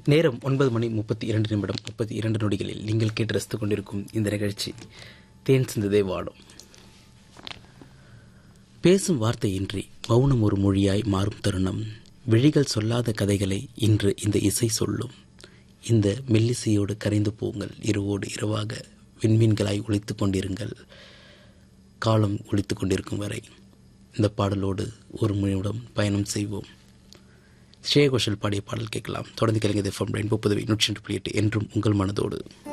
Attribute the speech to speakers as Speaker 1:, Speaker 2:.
Speaker 1: நேரம் ஒன்பது மணி முப்பத்தி இரண்டு நிமிடம் முப்பத்தி இரண்டு நொடிகளில் நீங்கள் கேட்டு ரசித்துக் கொண்டிருக்கும் இந்த நிகழ்ச்சி தேன் சிந்ததே வாடும் பேசும் வார்த்தையின்றி மௌனம் ஒரு மொழியாய் மாறும் தருணம் விழிகள் சொல்லாத கதைகளை இன்று இந்த இசை சொல்லும் இந்த மெல்லிசையோடு கரைந்து போங்கள் இரவோடு இரவாக விண்மீன்களாய் ஒழித்துக் கொண்டிருங்கள் காலம் ஒழித்துக் கொண்டிருக்கும் வரை இந்த பாடலோடு ஒரு மணியுடன் பயணம் செய்வோம் ஸ்ரேயா கோஷல் பாடிய பாடல் கேட்கலாம் தொடர்ந்து கலைஞர் எஃப்எம் ரெயின்போ புதுவை நூற்றி ரெண்டு புள்ளி எட்டு என்றும் உங்கள் மனதோடு